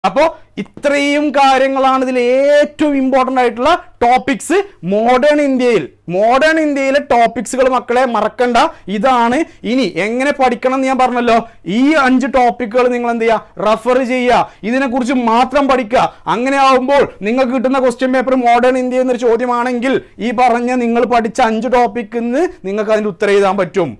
അപ്പോൾ ഇത്രയും കാര്യങ്ങളാണ് ഇതിൽ ഏറ്റവും ഇമ്പോർട്ടൻ്റ് ആയിട്ടുള്ള ടോപ്പിക്സ് മോഡേൺ ഇന്ത്യയിൽ മോഡേൺ ഇന്ത്യയിലെ ടോപ്പിക്സുകൾ മക്കളെ മറക്കണ്ട ഇതാണ് ഇനി എങ്ങനെ പഠിക്കണം എന്ന് ഞാൻ പറഞ്ഞല്ലോ ഈ അഞ്ച് ടോപ്പിക്കുകൾ നിങ്ങൾ എന്ത് ചെയ്യുക റെഫർ ചെയ്യുക ഇതിനെക്കുറിച്ച് മാത്രം പഠിക്കുക അങ്ങനെ ആവുമ്പോൾ നിങ്ങൾക്ക് കിട്ടുന്ന ക്വസ്റ്റ്യൻ പേപ്പർ മോഡേൺ ഇന്ത്യ എന്നൊരു ചോദ്യമാണെങ്കിൽ ഈ പറഞ്ഞ നിങ്ങൾ പഠിച്ച അഞ്ച് ടോപ്പിക്കിൽ നിന്ന് നിങ്ങൾക്ക് അതിൻ്റെ ഉത്തരം എഴുതാൻ പറ്റും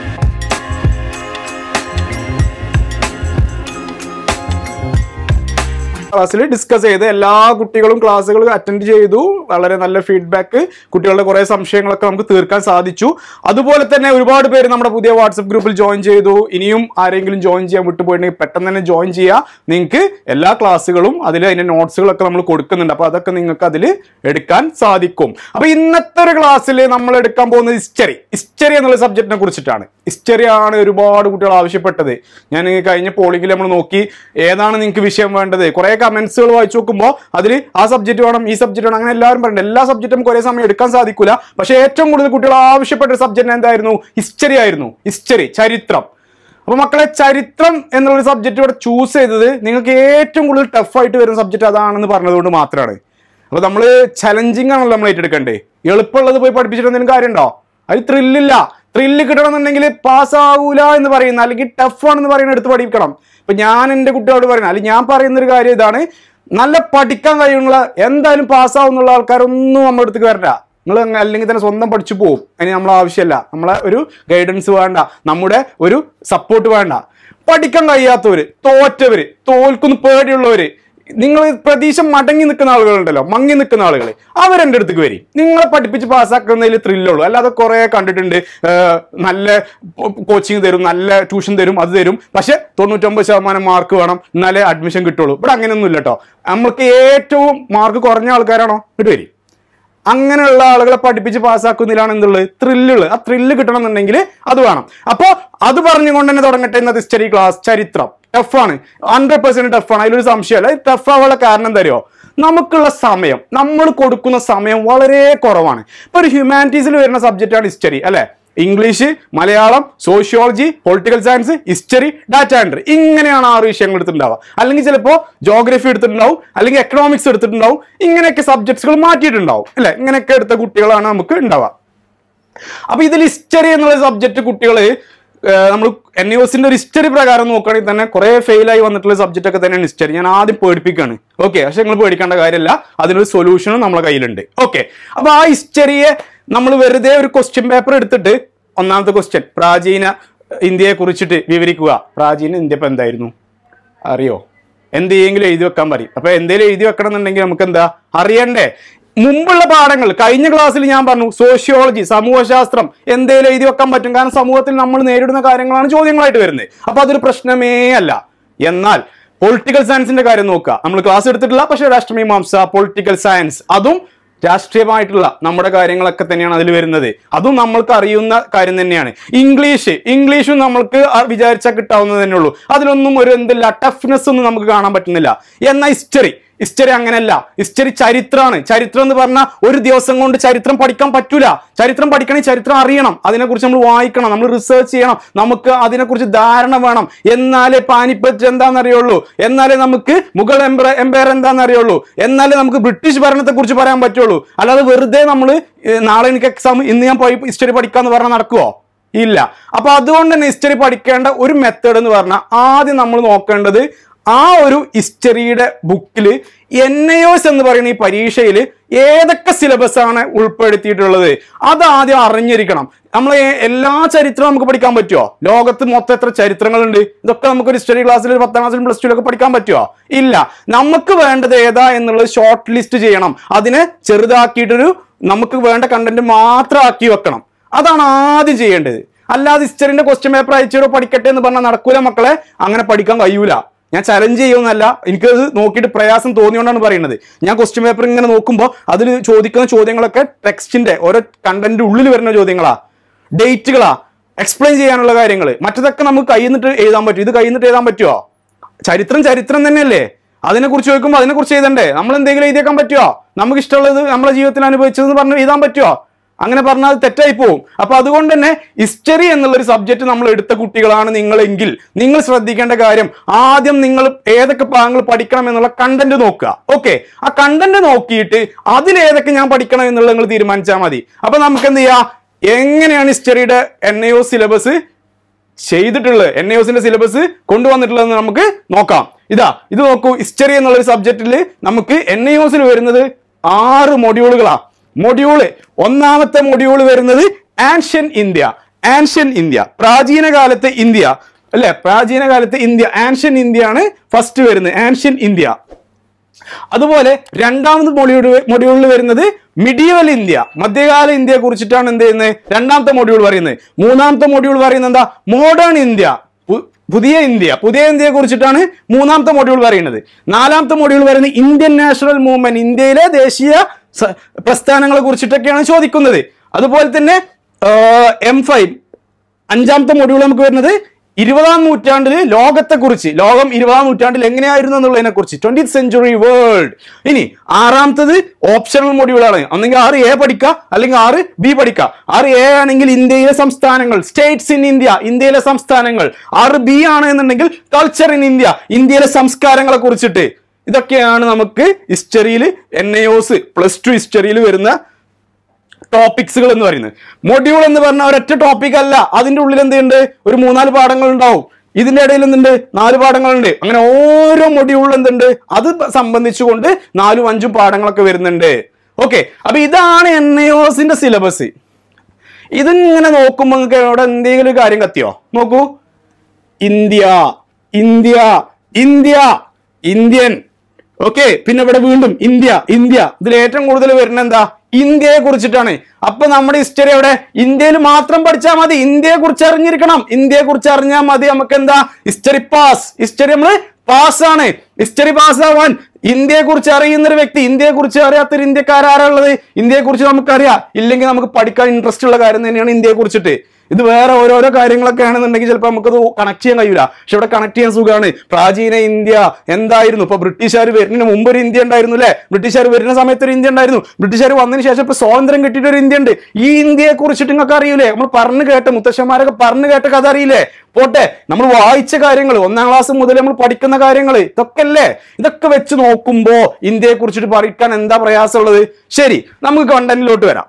ക്ലാസ്സിൽ ഡിസ്കസ് ചെയ്ത് എല്ലാ കുട്ടികളും ക്ലാസ്സുകൾ അറ്റൻഡ് ചെയ്തു വളരെ നല്ല ഫീഡ്ബാക്ക് കുട്ടികളുടെ കുറേ സംശയങ്ങളൊക്കെ നമുക്ക് തീർക്കാൻ സാധിച്ചു അതുപോലെ തന്നെ ഒരുപാട് പേര് നമ്മുടെ പുതിയ വാട്സപ്പ് ഗ്രൂപ്പിൽ ജോയിൻ ചെയ്തു ഇനിയും ആരെങ്കിലും ജോയിൻ ചെയ്യാൻ വിട്ടുപോയിട്ടുണ്ടെങ്കിൽ പെട്ടെന്ന് തന്നെ ജോയിൻ ചെയ്യുക നിങ്ങൾക്ക് എല്ലാ ക്ലാസ്സുകളും അതിൽ അതിന്റെ നോട്ട്സുകളൊക്കെ നമ്മൾ കൊടുക്കുന്നുണ്ട് അപ്പോൾ അതൊക്കെ നിങ്ങൾക്ക് അതിൽ എടുക്കാൻ സാധിക്കും അപ്പോൾ ഇന്നത്തെ ഒരു ക്ലാസ്സിൽ നമ്മൾ എടുക്കാൻ പോകുന്നത് ഹിസ്റ്ററി ഹിസ്റ്ററി എന്നുള്ള സബ്ജക്റ്റിനെ കുറിച്ചിട്ടാണ് ഹിസ്റ്ററി ആണ് ഒരുപാട് കുട്ടികൾ ആവശ്യപ്പെട്ടത് ഞാൻ കഴിഞ്ഞ പോളിംഗിൽ നമ്മൾ നോക്കി ഏതാണ് നിങ്ങൾക്ക് വിഷയം വേണ്ടത് കുറേ കമന്റ്സുകൾ വായിച്ചു നോക്കുമ്പോൾ അതിൽ ആ സബ്ജക്റ്റ് വേണം ഈ സബ്ജക്റ്റ് വേണം അങ്ങനെ എല്ലാവരും പറയുന്നത് എല്ലാ സബ്ജക്റ്റും നമുക്ക് ഒരേ സമയം എടുക്കാൻ സാധിക്കില്ല പക്ഷേ ഏറ്റവും കൂടുതൽ കുട്ടികൾ ആവശ്യപ്പെട്ട ഒരു സബ്ജക്റ്റ് എന്തായിരുന്നു ഹിസ്റ്ററി ആയിരുന്നു ഹിസ്റ്ററി ചരിത്രം അപ്പൊ മക്കളെ ചരിത്രം എന്നുള്ള സബ്ജക്റ്റ് ഇവിടെ ചൂസ് ചെയ്തത് നിങ്ങൾക്ക് ഏറ്റവും കൂടുതൽ ടഫ് ആയിട്ട് വരുന്ന സബ്ജക്റ്റ് അതാണെന്ന് പറഞ്ഞതുകൊണ്ട് മാത്രമാണ് അപ്പൊ നമ്മൾ ചലഞ്ചിങ് ആണല്ലോ നമ്മൾ ഏറ്റെടുക്കണ്ടേ എളുപ്പമുള്ളത് പോയി പഠിപ്പിച്ചിട്ട് എന്തെങ്കിലും കാര്യമുണ്ടോ അതിൽ ത്രില്ലില്ല ത്രില്ല് കിട്ടണമെന്നുണ്ടെങ്കിൽ പാസ് ആവൂല എന്ന് പറയുന്ന അല്ലെങ്കിൽ ടഫ് ആണെന്ന് പറയുന്ന എടുത്ത് പഠിക്കണം ഇപ്പൊ ഞാൻ എൻ്റെ കുട്ടികളോട് പറയുന്നത് അല്ലെങ്കിൽ ഞാൻ പറയുന്ന ഒരു കാര്യം ഇതാണ് നല്ല പഠിക്കാൻ കഴിയുള്ള എന്തായാലും പാസ്സാവുന്നുള്ള ആൾക്കാരൊന്നും നമ്മുടെ അടുത്തേക്ക് വരണ്ട നിങ്ങൾ അല്ലെങ്കിൽ തന്നെ സ്വന്തം പഠിച്ചു പോകും അതിന് നമ്മളെ ആവശ്യമല്ല നമ്മളെ ഒരു ഗൈഡൻസ് വേണ്ട നമ്മുടെ ഒരു സപ്പോർട്ട് വേണ്ട പഠിക്കാൻ കഴിയാത്തവര് തോറ്റവര് തോൽക്കുന്ന പേടിയുള്ളവര് നിങ്ങൾ പ്രതീക്ഷ മടങ്ങി നിൽക്കുന്ന ആളുകളുണ്ടല്ലോ മങ്ങി നിൽക്കുന്ന ആളുകൾ അവരെൻ്റെ അടുത്തേക്ക് വരും നിങ്ങളെ പഠിപ്പിച്ച് പാസ്സാക്കുന്നതിൽ ത്രില്ലുള്ളൂ അല്ലാതെ കുറേ കണ്ടിട്ടുണ്ട് ഏർ നല്ല കോച്ചിങ് തരും നല്ല ട്യൂഷൻ തരും അത് തരും പക്ഷെ തൊണ്ണൂറ്റൊമ്പത് ശതമാനം മാർക്ക് വേണം എന്നാലേ അഡ്മിഷൻ കിട്ടുള്ളൂ ഇവിടെ അങ്ങനെയൊന്നും ഇല്ല കേട്ടോ നമ്മൾക്ക് ഏറ്റവും മാർക്ക് കുറഞ്ഞ ആൾക്കാരാണോ ഇങ്ങോട്ട് വരും അങ്ങനെയുള്ള ആളുകളെ പഠിപ്പിച്ച് പാസ്സാക്കുന്നതിലാണ് എന്തുള്ളത് ത്രില്ലുകൾ ആ ത്രില്ല് കിട്ടണമെന്നുണ്ടെങ്കിൽ അത് വേണം അപ്പോൾ അത് പറഞ്ഞുകൊണ്ട് തന്നെ തുടങ്ങട്ടെ ഇന്നത്തെ ഹിസ്റ്ററി ക്ലാസ് ചരിത്രം ടഫാണ് ഹൺഡ്രഡ് പെർസെന്റ് ടഫാണ് അതിലൊരു സംശയമല്ല ടഫ് ആവാനുള്ള കാരണം തരുമോ നമുക്കുള്ള സമയം നമ്മൾ കൊടുക്കുന്ന സമയം വളരെ കുറവാണ് ഇപ്പൊ ഒരു ഹ്യൂമാനിറ്റീസിൽ വരുന്ന സബ്ജക്റ്റാണ് ഹിസ്റ്ററി അല്ലെ English Malayalam sociology political science history data entry ഇങ്ങനെയാണ് ആറ് വിഷയങ്ങൾ എടുത്തിട്ടുണ്ടാവുക അല്ലെങ്കിൽ ചിലപ്പോൾ ജോഗ്രഫി എടുത്തിട്ടുണ്ടാവും അല്ലെങ്കിൽ എക്കണോമിക്സ് എടുത്തിട്ടുണ്ടാവും ഇങ്ങനെയൊക്കെ സബ്ജക്ട്സുകൾ മാറ്റിയിട്ടുണ്ടാവും അല്ലെ ഇങ്ങനെയൊക്കെ എടുത്ത കുട്ടികളാണ് നമുക്ക് ഉണ്ടാവുക അപ്പൊ ഇതിൽ ഹിസ്റ്ററി എന്നുള്ള സബ്ജക്ട് കുട്ടികൾ നമ്മൾ എൻ യുസിന്റെ ഒരു ഹിസ്റ്ററി പ്രകാരം നോക്കുകയാണെങ്കിൽ തന്നെ കുറെ ഫെയിലായി വന്നിട്ടുള്ള സബ്ജക്റ്റ് ഒക്കെ തന്നെയാണ് ഹിസ്റ്ററി ഞാൻ ആദ്യം പേടിപ്പിക്കുകയാണ് ഓക്കെ പക്ഷെ നിങ്ങൾ പേടിക്കേണ്ട കാര്യമില്ല അതിനൊരു സൊല്യൂഷനും നമ്മളെ കയ്യിലുണ്ട് ഓക്കെ അപ്പൊ ആ ഹിസ്റ്ററിയെ നമ്മൾ വെറുതെ ഒരു ക്വസ്റ്റ്യൻ പേപ്പർ എടുത്തിട്ട് ഒന്നാമത്തെ ക്വസ്റ്റ്യൻ പ്രാചീന ഇന്ത്യയെ കുറിച്ചിട്ട് വിവരിക്കുക പ്രാചീന ഇന്ത്യ ഇപ്പൊ എന്തായിരുന്നു അറിയോ എന്തെങ്കിലും എഴുതി വെക്കാൻ പറയും അപ്പൊ എന്തെങ്കിലും എഴുതി വെക്കണം എന്നുണ്ടെങ്കിൽ നമുക്ക് എന്താ അറിയണ്ടേ മുമ്പുള്ള പാഠങ്ങൾ കഴിഞ്ഞ ക്ലാസ്സിൽ ഞാൻ പറഞ്ഞു സോഷ്യോളജി സമൂഹശാസ്ത്രം എന്തേലും എഴുതി വെക്കാൻ പറ്റും കാരണം സമൂഹത്തിൽ നമ്മൾ നേരിടുന്ന കാര്യങ്ങളാണ് ചോദ്യങ്ങളായിട്ട് വരുന്നത് അപ്പൊ അതൊരു പ്രശ്നമേ അല്ല എന്നാൽ പൊളിറ്റിക്കൽ സയൻസിന്റെ കാര്യം നോക്കുക നമ്മൾ ക്ലാസ് എടുത്തിട്ടില്ല പക്ഷേ രാഷ്ട്രമീമാംസ പൊളിറ്റിക്കൽ സയൻസ് അതും രാഷ്ട്രീയമായിട്ടുള്ള നമ്മുടെ കാര്യങ്ങളൊക്കെ തന്നെയാണ് അതിൽ വരുന്നത് അതും നമ്മൾക്ക് അറിയുന്ന കാര്യം തന്നെയാണ് ഇംഗ്ലീഷ് ഇംഗ്ലീഷും നമ്മൾക്ക് ആ വിചാരിച്ചാൽ കിട്ടാവുന്നത് തന്നെ ഉള്ളൂ അതിലൊന്നും ഒരു എന്തില്ല ടഫ്നെസ് ഒന്നും നമുക്ക് കാണാൻ പറ്റുന്നില്ല എന്നാൽ ഹിസ്റ്ററി ഹിസ്റ്ററി അങ്ങനെയല്ല ഹിസ്റ്ററി ചരിത്രമാണ് ചരിത്രം എന്ന് പറഞ്ഞാൽ ഒരു ദിവസം കൊണ്ട് ചരിത്രം പഠിക്കാൻ പറ്റൂല ചരിത്രം പഠിക്കണമെങ്കിൽ ചരിത്രം അറിയണം അതിനെക്കുറിച്ച് നമ്മൾ വായിക്കണം നമ്മൾ റിസർച്ച് ചെയ്യണം നമുക്ക് അതിനെക്കുറിച്ച് ധാരണ വേണം എന്നാലേ പാനിപ്പറ്റ് എന്താണെന്ന് അറിയുള്ളൂ എന്നാലേ നമുക്ക് മുഗൾ എംപയർ എംപയർ എന്താണെന്ന് അറിയുള്ളൂ എന്നാലേ നമുക്ക് ബ്രിട്ടീഷ് ഭരണത്തെ കുറിച്ച് പറയാൻ പറ്റുള്ളൂ അല്ലാതെ വെറുതെ നമ്മൾ നാളെ എനിക്ക് എക്സാം ഇന്ന് ഞാൻ പോയി ഹിസ്റ്ററി പഠിക്കാന്ന് പറഞ്ഞാൽ നടക്കുവോ ഇല്ല അപ്പൊ അതുകൊണ്ട് തന്നെ ഹിസ്റ്ററി പഠിക്കേണ്ട ഒരു മെത്തേഡ് എന്ന് പറഞ്ഞാൽ ആദ്യം നമ്മൾ നോക്കേണ്ടത് ആ ഒരു ഹിസ്റ്ററിയുടെ ബുക്കിൽ എൻ ഐ ഒസ് എന്ന് പറയുന്ന ഈ പരീക്ഷയിൽ ഏതൊക്കെ സിലബസ് ആണ് ഉൾപ്പെടുത്തിയിട്ടുള്ളത് അത് ആദ്യം അറിഞ്ഞിരിക്കണം നമ്മൾ എല്ലാ ചരിത്രവും നമുക്ക് പഠിക്കാൻ പറ്റുമോ ലോകത്ത് മൊത്തം എത്ര ചരിത്രങ്ങളുണ്ട് ഇതൊക്കെ നമുക്ക് ഒരു ഹിസ്റ്ററി ക്ലാസ്സിൽ പത്താം ക്ലാസ്സിലും പ്ലസ് ടുവിലൊക്കെ പഠിക്കാൻ പറ്റുമോ ഇല്ല നമുക്ക് വേണ്ടത് ഏതാ എന്നുള്ളത് ഷോർട്ട് ലിസ്റ്റ് ചെയ്യണം അതിനെ ചെറുതാക്കിയിട്ടൊരു നമുക്ക് വേണ്ട കണ്ടന്റ് മാത്രം ആക്കി വെക്കണം അതാണ് ആദ്യം ചെയ്യേണ്ടത് അല്ലാതെ ഹിസ്റ്ററിന്റെ ക്വസ്റ്റ്യൻ പേപ്പർ അയച്ചിടോ പഠിക്കട്ടെ എന്ന് പറഞ്ഞാൽ നടക്കൂല മക്കളെ അങ്ങനെ പഠിക്കാൻ കഴിയൂല ഞാൻ ചലഞ്ച് ചെയ്യുമെന്നല്ല എനിക്കത് നോക്കിയിട്ട് പ്രയാസം തോന്നിയോണ്ടാണ് പറയുന്നത് ഞാൻ ക്വസ്റ്റ്യൻ പേപ്പർ ഇങ്ങനെ നോക്കുമ്പോൾ അതിൽ ചോദിക്കുന്ന ചോദ്യങ്ങളൊക്കെ ടെക്സ്റ്റിന്റെ ഓരോ കണ്ടന്റ് ഉള്ളിൽ വരുന്ന ചോദ്യങ്ങളാ ഡേറ്റുകളാ എക്സ്പ്ലെയിൻ ചെയ്യാനുള്ള കാര്യങ്ങൾ മറ്റതൊക്കെ നമുക്ക് കയ്യിന്നിട്ട് എഴുതാൻ പറ്റും ഇത് കയ്യിന്നിട്ട് എഴുതാൻ പറ്റുമോ ചരിത്രം ചരിത്രം തന്നെയല്ലേ അതിനെക്കുറിച്ച് ചോദിക്കുമ്പോൾ അതിനെക്കുറിച്ച് എഴുതണ്ടേ നമ്മൾ എന്തെങ്കിലും എഴുതിയേക്കാൻ പറ്റുമോ നമുക്ക് ഇഷ്ടമുള്ളത് നമ്മുടെ ജീവിതത്തിൽ അനുഭവിച്ചതെന്ന് പറഞ്ഞ് എഴുതാൻ പറ്റുമോ അങ്ങനെ പറഞ്ഞാൽ അത് തെറ്റായി പോകും അപ്പൊ അതുകൊണ്ട് തന്നെ ഹിസ്റ്ററി എന്നുള്ളൊരു സബ്ജക്ട് നമ്മൾ എടുത്ത കുട്ടികളാണ് നിങ്ങളെങ്കിൽ നിങ്ങൾ ശ്രദ്ധിക്കേണ്ട കാര്യം ആദ്യം നിങ്ങൾ ഏതൊക്കെ ഭാഗങ്ങൾ പഠിക്കണം എന്നുള്ള കണ്ടന്റ് നോക്കുക ഓക്കെ ആ കണ്ടന്റ് നോക്കിയിട്ട് അതിൽ ഏതൊക്കെ ഞാൻ പഠിക്കണം എന്നുള്ളത് നിങ്ങൾ തീരുമാനിച്ചാൽ മതി അപ്പൊ നമുക്ക് എന്ത് ചെയ്യാം എങ്ങനെയാണ് ഹിസ്റ്ററിയുടെ എൻ ഐ ഒ സിലബസ് ചെയ്തിട്ടുള്ളത് എൻ എ എസിന്റെ സിലബസ് കൊണ്ടുവന്നിട്ടുള്ളതെന്ന് നമുക്ക് നോക്കാം ഇതാ ഇത് നോക്കൂ ഹിസ്റ്ററി എന്നുള്ള ഒരു സബ്ജക്റ്റിൽ നമുക്ക് എൻ ഐ ഒസിൽ വരുന്നത് ആറ് മൊഡ്യൂളുകളാ മൊഡ്യൂള് ഒന്നാമത്തെ മൊഡ്യൂൾ വരുന്നത് ആൻഷ്യൻ ഇന്ത്യ ആൻഷ്യൻ ഇന്ത്യ പ്രാചീന കാലത്തെ ഇന്ത്യ അല്ലെ പ്രാചീന കാലത്തെ ഇന്ത്യ ആൻഷ്യൻ ഇന്ത്യ ആണ് ഫസ്റ്റ് വരുന്നത് ആൻഷ്യൻ ഇന്ത്യ അതുപോലെ രണ്ടാമത് മൊഡ്യൂൾ മൊഡ്യൂളിൽ വരുന്നത് മിഡിയവൽ ഇന്ത്യ മധ്യകാല ഇന്ത്യയെ കുറിച്ചിട്ടാണ് എന്ത് ചെയ്യുന്നത് രണ്ടാമത്തെ മൊഡ്യൂൾ പറയുന്നത് മൂന്നാമത്തെ മൊഡ്യൂൾ പറയുന്നത് എന്താ മോഡേൺ ഇന്ത്യ പു- പുതിയ ഇന്ത്യ പുതിയ ഇന്ത്യയെ കുറിച്ചിട്ടാണ് മൂന്നാമത്തെ മൊഡ്യൂൾ പറയുന്നത് നാലാമത്തെ മൊഡ്യൂൾ പറയുന്നത് ഇന്ത്യൻ നാഷണൽ മൂവ്മെന്റ് ഇന്ത്യയിലെ ദേശീയ സ- പ്രസ്ഥാനങ്ങളെ കുറിച്ചിട്ടൊക്കെയാണ് ചോദിക്കുന്നത് അതുപോലെ തന്നെ എം ഫൈവ് അഞ്ചാമത്തെ മൊഡ്യൂൾ നമുക്ക് വരുന്നത് ഇരുപതാം നൂറ്റാണ്ടിൽ ലോകത്തെ കുറിച്ച് ലോകം ഇരുപതാം നൂറ്റാണ്ടിൽ എങ്ങനെയായിരുന്നു എന്നുള്ളതിനെ കുറിച്ച് ട്വന്റി സെഞ്ചുറി വേൾഡ് ഇനി ആറാമത്തത് ഓപ്ഷണൽ മൊഡ്യൂളാണ് ഒന്നെങ്കിൽ ആറ് എ പഠിക്കുക അല്ലെങ്കിൽ ആറ് ബി പഠിക്കുക ആറ് എ ആണെങ്കിൽ ഇന്ത്യയിലെ സംസ്ഥാനങ്ങൾ സ്റ്റേറ്റ്സ് ഇൻ ഇന്ത്യ ഇന്ത്യയിലെ സംസ്ഥാനങ്ങൾ ആറ് ബി ആണ് എന്നുണ്ടെങ്കിൽ കൾച്ചർ ഇൻ ഇന്ത്യ ഇന്ത്യയിലെ സംസ്കാരങ്ങളെ കുറിച്ചിട്ട് ഇതൊക്കെയാണ് നമുക്ക് ഹിസ്റ്ററിയിൽ N A O S plus two ഹിസ്റ്ററിയിൽ വരുന്ന ടോപ്പിക്സുകൾ എന്ന് പറയുന്നത് മൊഡ്യൂൾ എന്ന് പറഞ്ഞ ഒരൊറ്റ ടോപ്പിക് അല്ല അതിന്റെ ഉള്ളിൽ എന്തുണ്ട് ഒരു മൂന്നാല് പാഠങ്ങൾ ഉണ്ടാവും ഇതിന്റെ ഇടയിൽ എന്തുണ്ട് നാല് പാഠങ്ങളുണ്ട് അങ്ങനെ ഓരോ മൊഡ്യൂളിൽ എന്തുണ്ട് അത് സംബന്ധിച്ചുകൊണ്ട് നാലും അഞ്ചും പാഠങ്ങളൊക്കെ വരുന്നുണ്ട് ഓക്കെ അപ്പൊ ഇതാണ് എൻ ഐ ഒസിന്റെ സിലബസ് ഇതിങ്ങനെ നോക്കുമ്പോൾ നിങ്ങൾക്ക് അവിടെ എന്തെങ്കിലും ഒരു കാര്യം കത്തിയോ നോക്കൂ India India India Indian okay പിന്നെ ഇവിടെ വീണ്ടും ഇന്ത്യ ഇന്ത്യ ഇതിൽ ഏറ്റവും കൂടുതൽ വരുന്ന എന്താ ഇന്ത്യയെ കുറിച്ചിട്ടാണ് അപ്പൊ നമ്മുടെ ഹിസ്റ്ററി അവിടെ ഇന്ത്യയിൽ മാത്രം പഠിച്ചാൽ മതി ഇന്ത്യയെ കുറിച്ച് അറിഞ്ഞിരിക്കണം ഇന്ത്യയെ കുറിച്ച് അറിഞ്ഞാൽ മതി നമുക്ക് എന്താ ഹിസ്റ്ററി പാസ് ഹിസ്റ്ററി നമ്മള് പാസ്സാണ് ഹിസ്റ്ററി പാസ് ആവാൻ ഇന്ത്യയെ കുറിച്ച് അറിയുന്ന ഒരു വ്യക്തി ഇന്ത്യയെ കുറിച്ച് അറിയാത്തൊരു ഇന്ത്യക്കാരാരുള്ളത് ഇന്ത്യയെ കുറിച്ച് നമുക്കറിയാം ഇല്ലെങ്കിൽ നമുക്ക് പഠിക്കാൻ ഇൻട്രസ്റ്റ് ഉള്ള കാര്യം തന്നെയാണ് ഇന്ത്യയെ കുറിച്ചിട്ട് ഇത് വേറെ ഓരോരോ കാര്യങ്ങളൊക്കെ ആണെന്നുണ്ടെങ്കിൽ ചിലപ്പോൾ നമുക്കത് കണക്ട് ചെയ്യാൻ കഴിയില്ല പക്ഷെ ഇവിടെ കണക്ട് ചെയ്യാൻ സുഖമാണ് പ്രാചീന ഇന്ത്യ എന്തായിരുന്നു ഇപ്പൊ ബ്രിട്ടീഷുകാർ വരുന്നതിന് മുമ്പ് ഒരു ഇന്ത്യ ഉണ്ടായിരുന്നു അല്ലെ ബ്രിട്ടീഷുകാർ വരുന്ന സമയത്ത് ഒരു ഇന്ത്യ ഉണ്ടായിരുന്നു ബ്രിട്ടീഷുകാർ വന്നതിന് ശേഷം ഇപ്പൊ സ്വാതന്ത്ര്യം കിട്ടിയിട്ട് ഒരു ഇന്ത്യ ഉണ്ട് ഈ ഇന്ത്യയെ കുറിച്ചിട്ട് നിങ്ങൾക്ക് അറിയില്ലേ നമ്മൾ പറഞ്ഞു കേട്ട മുത്തശ്ശന്മാരൊക്കെ പറഞ്ഞു കേട്ട കഥ അറിയില്ലേ പോട്ടെ നമ്മൾ വായിച്ച കാര്യങ്ങൾ ഒന്നാം ക്ലാസ് മുതൽ നമ്മൾ പഠിക്കുന്ന കാര്യങ്ങൾ ഇതൊക്കെ അല്ലേ ഇതൊക്കെ വെച്ച് നോക്കുമ്പോ ഇന്ത്യയെ കുറിച്ചിട്ട് പഠിക്കാൻ എന്താ പ്രയാസമുള്ളത് ശരി നമുക്ക് കണ്ടന്റിലോട്ട് വരാം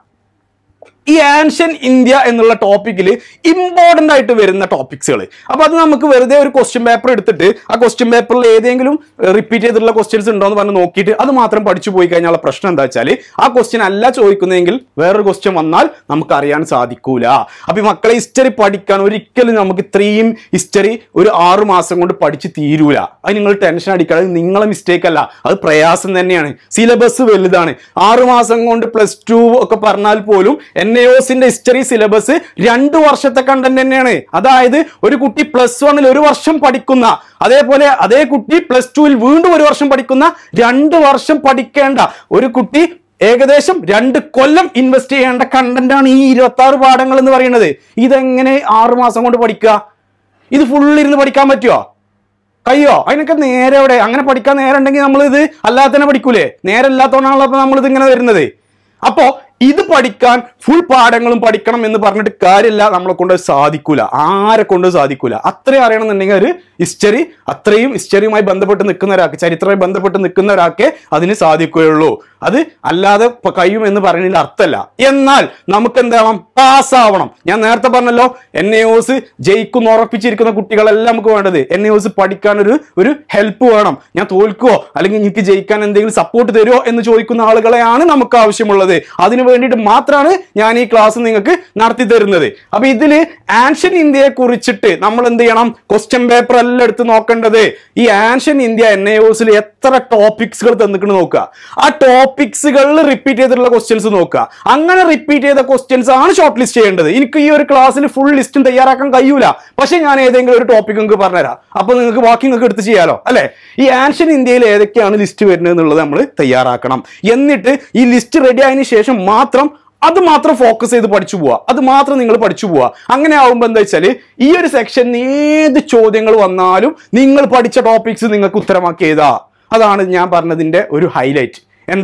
ഈ ആൻഷ്യൻ ഇന്ത്യ എന്നുള്ള ടോപ്പിക്കിൽ ഇമ്പോർട്ടന്റ് ആയിട്ട് വരുന്ന ടോപ്പിക്സുകൾ അപ്പൊ അത് നമുക്ക് വെറുതെ ഒരു ക്വസ്റ്റ്യൻ പേപ്പർ എടുത്തിട്ട് ആ ക്വസ്റ്റ്യൻ പേപ്പറിൽ ഏതെങ്കിലും റിപ്പീറ്റ് ചെയ്തിട്ടുള്ള ക്വസ്റ്റ്യൻസ് ഉണ്ടോ എന്ന് പറഞ്ഞ് നോക്കിയിട്ട് അത് മാത്രം പഠിച്ചു പോയി കഴിഞ്ഞാൽ പ്രശ്നം എന്താ വെച്ചാൽ ആ ക്വസ്റ്റ്യൻ അല്ല ചോദിക്കുന്നതെങ്കിൽ വേറൊരു ക്വസ്റ്റ്യൻ വന്നാൽ നമുക്ക് അറിയാൻ സാധിക്കൂല അപ്പൊ ഈ മക്കളെ ഹിസ്റ്ററി പഠിക്കാൻ ഒരിക്കലും നമുക്ക് ഇത്രയും ഹിസ്റ്ററി ഒരു ആറു മാസം കൊണ്ട് പഠിച്ച് തീരൂല അത് നിങ്ങൾ ടെൻഷൻ അടിക്കാതെ നിങ്ങളെ മിസ്റ്റേക്ക് അല്ല അത് പ്രയാസം തന്നെയാണ് സിലബസ് വലുതാണ് ആറു മാസം കൊണ്ട് പ്ലസ് ടു ഒക്കെ പറഞ്ഞാൽ പോലും എൻ എ ഒസിന്റെ ഹിസ്റ്ററി സിലബസ് രണ്ട് വർഷത്തെ കണ്ടന്റ് തന്നെയാണ് അതായത് ഒരു കുട്ടി പ്ലസ് വണ്ണിൽ ഒരു വർഷം പഠിക്കുന്ന അതേപോലെ അതേ കുട്ടി പ്ലസ് ടുവിൽ വീണ്ടും ഒരു വർഷം പഠിക്കുന്ന രണ്ട് വർഷം പഠിക്കേണ്ട ഒരു കുട്ടി ഏകദേശം രണ്ട് കൊല്ലം ഇൻവെസ്റ്റ് ചെയ്യേണ്ട കണ്ടന്റ് ആണ് ഈ ഇരുപത്തി ആറ് പാഠങ്ങൾ എന്ന് പറയുന്നത് ഇതെങ്ങനെ ആറു മാസം കൊണ്ട് പഠിക്കുക ഇത് ഫുൾ ഇരുന്ന് പഠിക്കാൻ പറ്റുമോ കയ്യോ അതിനൊക്കെ നേരെ എവിടെ അങ്ങനെ പഠിക്കാൻ നേരെ ഉണ്ടെങ്കിൽ നമ്മൾ ഇത് അല്ലാതെ തന്നെ പഠിക്കൂലേ നേരെ ഇല്ലാത്തതുകൊണ്ടാണല്ലോ അപ്പൊ നമ്മൾ ഇത് ഇങ്ങനെ വരുന്നത് അപ്പോ ഇത് പഠിക്കാൻ ഫുൾ പാഠങ്ങളും പഠിക്കണം എന്ന് പറഞ്ഞിട്ട് കാര്യമില്ല നമ്മളെ കൊണ്ട് അത് സാധിക്കൂല ആരെ കൊണ്ട് സാധിക്കൂല അത്രയും അറിയണമെന്നുണ്ടെങ്കിൽ ഒരു ഹിസ്റ്ററി അത്രയും ഹിസ്റ്ററിയുമായി ബന്ധപ്പെട്ട് നിൽക്കുന്ന ഒരാൾക്ക് ചരിത്രവുമായി ബന്ധപ്പെട്ട് നിൽക്കുന്ന ഒരാൾക്ക് അതിന് സാധിക്കുകയുള്ളൂ അത് അല്ലാതെ പ- കഴിയും എന്ന് പറയുന്നതിൽ അർത്ഥമല്ല എന്നാൽ നമുക്ക് എന്താവണം പാസ്സാവണം ഞാൻ നേരത്തെ പറഞ്ഞല്ലോ എൻ എ ഒസ് ജയിക്കുന്ന ഉറപ്പിച്ചിരിക്കുന്ന കുട്ടികളെല്ലാം നമുക്ക് വേണ്ടത് എൻ എ ഒസ് പഠിക്കാൻ ഒരു ഒരു ഹെൽപ്പ് വേണം ഞാൻ തോൽക്കുവോ അല്ലെങ്കിൽ എനിക്ക് ജയിക്കാൻ എന്തെങ്കിലും സപ്പോർട്ട് തരുമോ എന്ന് ചോദിക്കുന്ന ആളുകളെയാണ് നമുക്ക് ആവശ്യമുള്ളത് അതിനു വേണ്ടിയിട്ട് മാത്രമാണ് ഞാൻ ഈ ക്ലാസ് നിങ്ങൾക്ക് നടത്തി തരുന്നത് അപ്പൊ ഇതില് ആൻഷ്യൻ ഇന്ത്യയെ കുറിച്ചിട്ട് നമ്മൾ എന്ത് ചെയ്യണം ക്വസ്റ്റ്യൻ പേപ്പർ എല്ലാം എടുത്ത് നോക്കേണ്ടത് ഈ ആൻഷ്യൻ ഇന്ത്യ എൻ എ ഒസിൽ എത്ര ടോപ്പിക്സുകൾ തന്നിട്ടുണ്ട് നോക്കുക ആ ടോപ്പിക്സുകളിൽ റിപ്പീറ്റ് ചെയ്തിട്ടുള്ള ക്വസ്റ്റ്യൻസ് നോക്കുക അങ്ങനെ റിപ്പീറ്റ് ചെയ്ത ക്വസ്റ്റ്യൻസ് ആണ് ഷോർട്ട് ലിസ്റ്റ് ചെയ്യേണ്ടത് എനിക്ക് ഈ ഒരു ക്ലാസ്സിൽ ഫുൾ ലിസ്റ്റും തയ്യാറാക്കാൻ കഴിയൂല പക്ഷെ ഞാൻ ഏതെങ്കിലും ഒരു ടോപ്പിക് നിങ്ങൾക്ക് പറഞ്ഞുതരാം അപ്പൊ നിങ്ങൾക്ക് ബാക്കി നിങ്ങൾക്ക് എടുത്ത് ചെയ്യാലോ അല്ലെ ഈ ആൻഷ്യൻ ഇന്ത്യയിൽ ഏതൊക്കെയാണ് ലിസ്റ്റ് വരുന്നത് എന്നുള്ളത് നമ്മൾ തയ്യാറാക്കണം എന്നിട്ട് ഈ ലിസ്റ്റ് റെഡി ആയതിനു ശേഷം മാത്രം അത് മാത്രം ഫോക്കസ് ചെയ്ത് പഠിച്ചു പോവുക അത് മാത്രം നിങ്ങൾ പഠിച്ചു പോവുക അങ്ങനെ ആവുമ്പോൾ എന്താ വെച്ചാൽ ഈ ഒരു സെക്ഷൻ ഏത് ചോദ്യങ്ങൾ വന്നാലും നിങ്ങൾ പഠിച്ച ടോപ്പിക്സ് നിങ്ങൾക്ക് ഉത്തരമാക്കി എഴുതാ അതാണ് ഞാൻ പറഞ്ഞതിന്റെ ഒരു ഹൈലൈറ്റ് എന്താ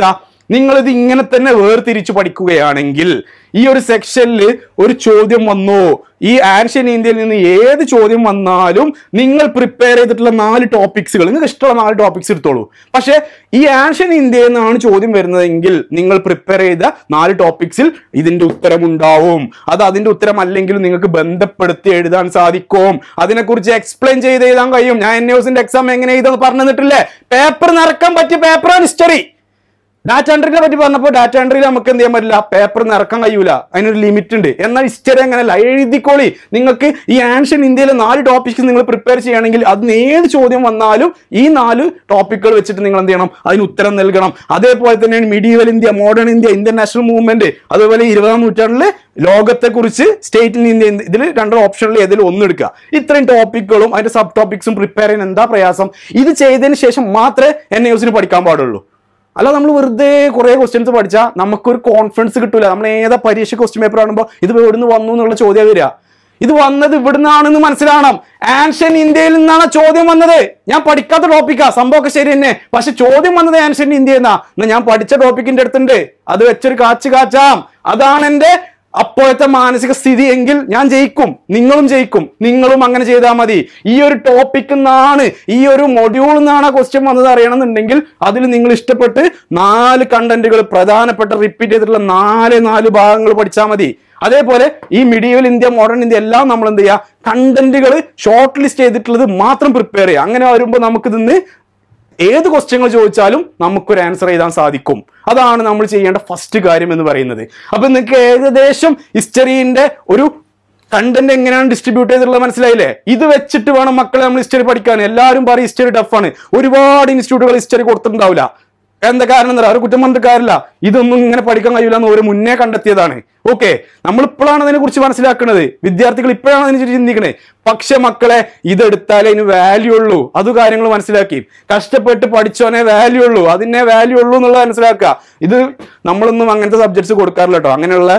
നിങ്ങൾ ഇത് ഇങ്ങനെ തന്നെ വേർതിരിച്ചു പഠിക്കുകയാണെങ്കിൽ ഈ ഒരു സെക്ഷനിൽ ഒരു ചോദ്യം വന്നു ഈ ആൻഷ്യൻ ഇന്ത്യയിൽ നിന്ന് ഏത് ചോദ്യം വന്നാലും നിങ്ങൾ പ്രിപ്പയർ ചെയ്തിട്ടുള്ള നാല് ടോപ്പിക്സുകൾ നിങ്ങൾക്ക് ഇഷ്ടമുള്ള നാല് ടോപ്പിക്സ് എടുത്തോളൂ പക്ഷേ ഈ ആൻഷ്യൻ ഇന്ത്യയിൽ നിന്നാണ് ചോദ്യം വരുന്നതെങ്കിൽ നിങ്ങൾ പ്രിപ്പയർ ചെയ്ത നാല് ടോപ്പിക്സിൽ ഇതിന്റെ ഉത്തരം ഉണ്ടാവും അത് അതിന്റെ ഉത്തരം അല്ലെങ്കിൽ നിങ്ങൾക്ക് ബന്ധപ്പെടുത്തി എഴുതാൻ സാധിക്കും അതിനെക്കുറിച്ച് എക്സ്പ്ലെയിൻ ചെയ്ത് എഴുതാൻ കഴിയും ഞാൻ എൻ ന്യൂസിന്റെ എക്സാം എങ്ങനെ എഴുതാന്ന് പറഞ്ഞു തന്നിട്ടില്ലേ പേപ്പർ നിറക്കാൻ പറ്റിയ പേപ്പറാണ് ഹിസ്റ്ററി ഡാറ്റ എൻട്രിനെ പറ്റി പറഞ്ഞപ്പോൾ ഡാറ്റ എൻട്രിയിൽ നമുക്ക് എന്ത് ചെയ്യാൻ പറ്റില്ല പേപ്പർ നിറക്കാൻ കഴിയൂല അതിനൊരു ലിമിറ്റ് ഉണ്ട് എന്നാൽ ഹിസ്റ്ററി അങ്ങനെയല്ല എഴുതിക്കോളി നിങ്ങൾക്ക് ഈ ആൻഷ്യൻ ഇന്ത്യയിലെ നാല് ടോപ്പിക്സ് നിങ്ങൾ പ്രിപ്പയർ ചെയ്യുകയാണെങ്കിൽ അതിന് ഏത് ചോദ്യം വന്നാലും ഈ നാല് ടോപ്പിക്കുകൾ വെച്ചിട്ട് നിങ്ങൾ എന്ത് ചെയ്യണം അതിന് ഉത്തരം നൽകണം അതേപോലെ തന്നെയാണ് medieval India modern India Indian national movement അതുപോലെ ഇരുപതാം നൂറ്റാണ്ടിലെ ലോകത്തെക്കുറിച്ച് സ്റ്റേറ്റ് ഇൻ ഇന്ത്യ ഇതിൽ രണ്ട് ഓപ്ഷനിൽ ഏതെങ്കിലും ഒന്ന് എടുക്കുക ഇത്രയും ടോപ്പിക്കുകളും അതിന്റെ സബ് ടോപ്പിക്സും പ്രിപ്പയർ ചെയ്യാൻ എന്താ പ്രയാസം ഇത് ചെയ്തതിന് ശേഷം മാത്രമേ എൻ ന്യൂസിന് പഠിക്കാൻ പാടുള്ളൂ അല്ല നമ്മൾ വെറുതെ കുറെ ക്വസ്റ്റ്യൻസ് പഠിച്ചാൽ നമുക്കൊരു കോൺഫിഡൻസ് കിട്ടൂല നമ്മൾ ഏതാ പരീക്ഷ ക്വസ്റ്റ്യൻ പേപ്പർ കാണുമ്പോൾ ഇത് എവിടുന്ന് വന്നു എന്നുള്ള ചോദ്യം വരിക ഇത് വന്നത് ഇവിടുന്നാണെന്ന് മനസ്സിലാവണം ആൻഷ്യൻ ഇന്ത്യയിൽ നിന്നാണ് ചോദ്യം വന്നത് ഞാൻ പഠിക്കാത്ത ടോപ്പിക്കാ സംഭവമൊക്കെ ശരി തന്നെ പക്ഷെ ചോദ്യം വന്നത് ആൻഷ്യൻ ഇന്ത്യയിൽ നിന്നാ എന്നാ ഞാൻ പഠിച്ച ടോപ്പിക്കിന്റെ അടുത്തുണ്ട് അത് വെച്ചൊരു കാച്ച് കാച്ചാം അതാണ് എന്റെ അപ്പോഴത്തെ മാനസിക സ്ഥിതി എങ്കിൽ ഞാൻ ജയിക്കും നിങ്ങളും ജയിക്കും നിങ്ങളും അങ്ങനെ ചെയ്താൽ മതി ഈ ഒരു ടോപ്പിക് നിന്നാണ് ഈ ഒരു മൊഡ്യൂൾ നിന്നാണ് ആ ക്വസ്റ്റ്യൻ വന്നത് അറിയണമെന്നുണ്ടെങ്കിൽ അതിൽ നിങ്ങൾ ഇഷ്ടപ്പെട്ട് നാല് കണ്ടന്റുകൾ പ്രധാനപ്പെട്ട റിപ്പീറ്റ് ചെയ്തിട്ടുള്ള നാല് നാല് ഭാഗങ്ങൾ പഠിച്ചാൽ മതി അതേപോലെ ഈ മിഡീവൽ ഇന്ത്യ മോഡേൺ ഇന്ത്യ എല്ലാം നമ്മൾ എന്ത് ചെയ്യുക കണ്ടന്റുകൾ ഷോർട്ട് ലിസ്റ്റ് ചെയ്തിട്ടുള്ളത് മാത്രം പ്രിപ്പയർ ചെയ്യുക അങ്ങനെ വരുമ്പോൾ നമുക്ക് ഇതിന്ന് ഏത് ക്വസ്റ്റ്യങ്ങൾ ചോദിച്ചാലും നമുക്കൊരു ആൻസർ എഴുതാൻ സാധിക്കും അതാണ് നമ്മൾ ചെയ്യേണ്ട ഫസ്റ്റ് കാര്യം എന്ന് പറയുന്നത് അപ്പൊ നിങ്ങൾക്ക് ഏകദേശം ഹിസ്റ്ററിന്റെ ഒരു കണ്ടന്റ് എങ്ങനെയാണ് ഡിസ്ട്രിബ്യൂട്ട് ചെയ്തിട്ടുള്ളത് മനസ്സിലായില്ലേ ഇത് വെച്ചിട്ട് വേണം മക്കളെ നമ്മൾ ഹിസ്റ്ററി പഠിക്കാൻ എല്ലാവരും പറയും ഹിസ്റ്ററി ടഫാണ് ഒരുപാട് ഇൻസ്റ്റിറ്റ്യൂട്ടുകൾ ഹിസ്റ്ററി കൊടുത്തിട്ടുണ്ടാവില്ല എന്താ കാരണം എന്താ അവർ കുറ്റം പറഞ്ഞിട്ട് കാര്യമില്ല ഇതൊന്നും ഇങ്ങനെ പഠിക്കാൻ കഴിയില്ല എന്ന് ഒരു മുന്നേ കണ്ടെത്തിയതാണ് ഓക്കെ നമ്മൾ ഇപ്പോഴാണ് അതിനെ കുറിച്ച് മനസ്സിലാക്കുന്നത് വിദ്യാർത്ഥികൾ ഇപ്പോഴാണ് അതിനെ ചിന്തിക്കണേ പക്ഷെ മക്കളെ ഇതെടുത്താലേ അതിന് വാല്യൂ ഉള്ളൂ അത് കാര്യങ്ങൾ മനസ്സിലാക്കി കഷ്ടപ്പെട്ട് പഠിച്ചോനെ വാല്യൂ ഉള്ളൂ അതിനെ വാല്യൂ ഉള്ളൂ എന്നുള്ളത് മനസ്സിലാക്കുക ഇത് നമ്മളൊന്നും അങ്ങനത്തെ സബ്ജക്ട്സ് കൊടുക്കാറില്ല കേട്ടോ അങ്ങനെയുള്ള